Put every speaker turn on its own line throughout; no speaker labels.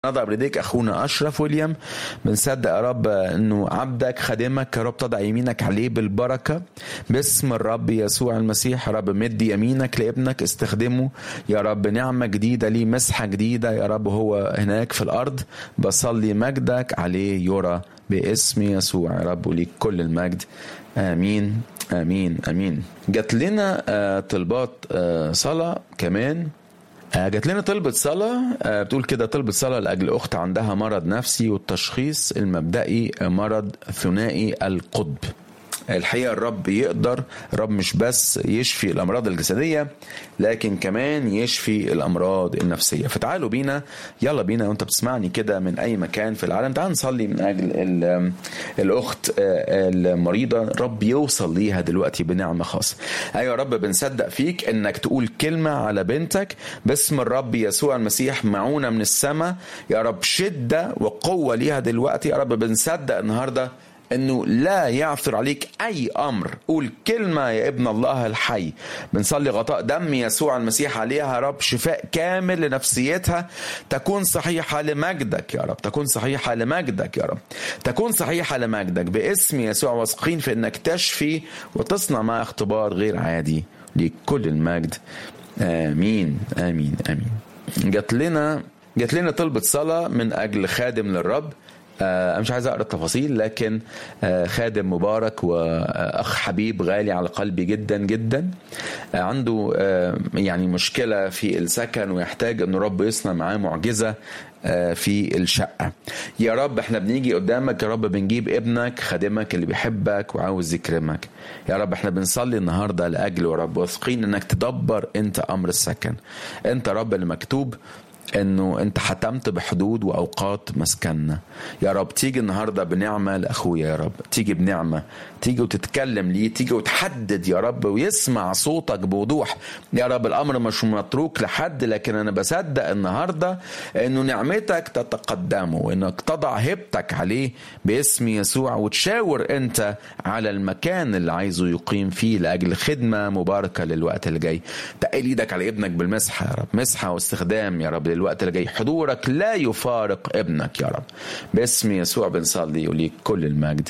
نضع بيديك اخونا اشرف ويليام بنصدق يا رب انه عبدك خادمك يا رب تضع يمينك عليه بالبركه باسم الرب يسوع المسيح يا رب مد يمينك لابنك استخدمه يا رب نعمه جديده ليه مسحه جديده يا رب هو هناك في الارض بصلي مجدك عليه يرى باسم يسوع يا رب وليك كل المجد امين امين امين جات لنا آه، طلبات آه، صلاه كمان آه، جات لنا طلبة صلاة آه، بتقول كده طلبة صلاة لأجل أخت عندها مرض نفسي والتشخيص المبدئي مرض ثنائي القطب الحقيقة الرب يقدر الرب مش بس يشفي الأمراض الجسدية لكن كمان يشفي الأمراض النفسية فتعالوا بينا يلا بينا وانت بتسمعني كده من أي مكان في العالم تعال نصلي من أجل ال- الأخت آه، المريضة الرب يوصل ليها دلوقتي بنعمة خاصة أيوة يا رب بنصدق فيك إنك تقول كلمة على بنتك باسم الرب يسوع المسيح معونة من السماء يا رب شدة وقوة ليها دلوقتي يا رب بنصدق النهارده انه لا يعثر عليك اي امر قول كلمه يا ابن الله الحي بنصلي غطاء دم يسوع المسيح عليها يا رب شفاء كامل لنفسيتها تكون صحيحه لمجدك يا رب تكون صحيحه لمجدك يا رب تكون صحيحه لمجدك باسم يسوع واثقين في انك تشفي وتصنع معها اختبار غير عادي لكل المجد امين امين امين جات لنا جات لنا طلبة صلاة من أجل خادم للرب آه، أنا مش عايز أقرأ التفاصيل لكن آه، خادم مبارك وأخ حبيب غالي على قلبي جدا جدا آه، عنده آه، يعني مشكلة في السكن ويحتاج أن رب يصنع معاه معجزة آه، في الشقة يا رب احنا بنيجي قدامك يا رب بنجيب ابنك خادمك اللي بيحبك وعاوز يكرمك يا رب احنا بنصلي النهاردة لأجله يا رب واثقين انك تدبر انت امر السكن انت رب اللي مكتوب انه انت حتمت بحدود واوقات مسكننا يا رب تيجي النهارده بنعمه لاخويا يا رب تيجي بنعمه تيجي وتتكلم ليه تيجي وتحدد يا رب ويسمع صوتك بوضوح يا رب الامر مش متروك لحد لكن انا بصدق النهارده انه نعمتك تتقدمه وانك تضع هبتك عليه باسم يسوع وتشاور انت على المكان اللي عايزه يقيم فيه لاجل خدمه مباركه للوقت اللي جاي تقل ايدك على ابنك بالمسحه يا رب مسحه واستخدام يا رب للوقت اللي جاي حضورك لا يفارق ابنك يا رب باسم يسوع بنصلي وليك كل المجد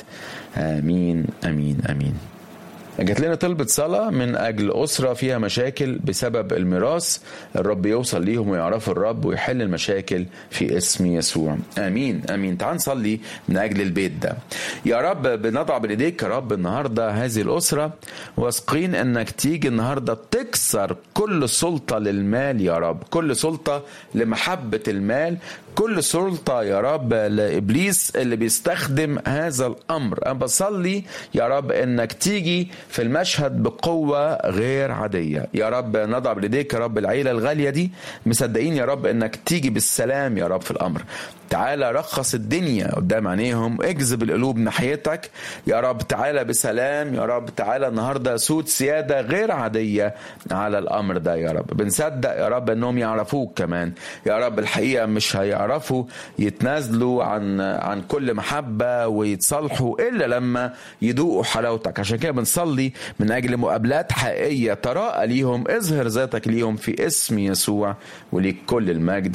امين امين امين جات لنا طلبة صلاة من أجل أسرة فيها مشاكل بسبب الميراث الرب يوصل ليهم ويعرفوا الرب ويحل المشاكل في اسم يسوع آمين آمين تعال نصلي من أجل البيت ده يا رب بنضع بين إيديك يا رب النهاردة هذه الأسرة واثقين أنك تيجي النهاردة تكسر كل سلطة للمال يا رب كل سلطة لمحبة المال كل سلطة يا رب لإبليس اللي بيستخدم هذا الأمر أنا بصلي يا رب أنك تيجي في المشهد بقوة غير عادية يا رب نضع بيديك يا رب العيلة الغالية دي مصدقين يا رب أنك تيجي بالسلام يا رب في الأمر تعالى رخص الدنيا قدام عينيهم اجذب القلوب ناحيتك يا رب تعالى بسلام يا رب تعالى النهارده سود سياده غير عاديه على الامر ده يا رب بنصدق يا رب انهم يعرفوك كمان يا رب الحقيقه مش هيعرفوا يتنازلوا عن عن كل محبه ويتصالحوا الا لما يذوقوا حلاوتك عشان كده بنصلي من اجل مقابلات حقيقيه تراءى ليهم اظهر ذاتك ليهم في اسم يسوع وليك كل المجد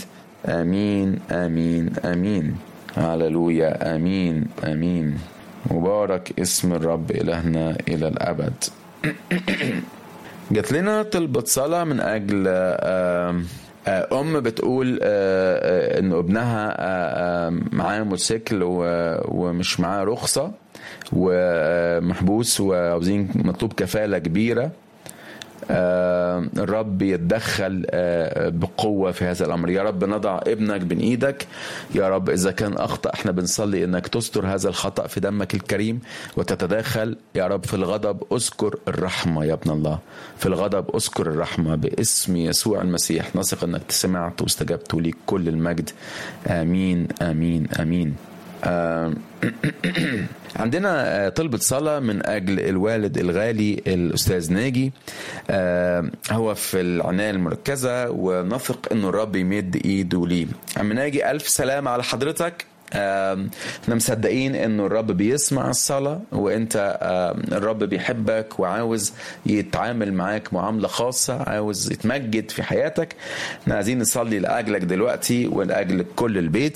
امين امين امين هللويا امين امين مبارك اسم الرب الهنا الى الابد جات لنا طلبة صلاة من أجل آه، آه، أم بتقول آه، آه، إن ابنها آه، آه، معاه موتوسيكل و- ومش معاه رخصة ومحبوس وعاوزين مطلوب كفالة كبيرة آه، الرب يتدخل آه، بقوة في هذا الأمر يا رب نضع ابنك بين إيدك يا رب إذا كان أخطأ احنا بنصلي إنك تستر هذا الخطأ في دمك الكريم وتتداخل يا رب في الغضب أذكر الرحمة يا ابن الله في الغضب أذكر الرحمة باسم يسوع المسيح نثق إنك سمعت واستجبت ليك كل المجد آمين آمين آمين آه، عندنا آه، طلبة صلاة من أجل الوالد الغالي الأستاذ ناجي آه، هو في العناية المركزة ونثق أنه الرب يمد إيده ليه عم ناجي ألف سلام على حضرتك احنا مصدقين انه الرب بيسمع الصلاة وانت الرب بيحبك وعاوز يتعامل معاك معاملة خاصة عاوز يتمجد في حياتك احنا عايزين نصلي لأجلك دلوقتي ولأجل كل البيت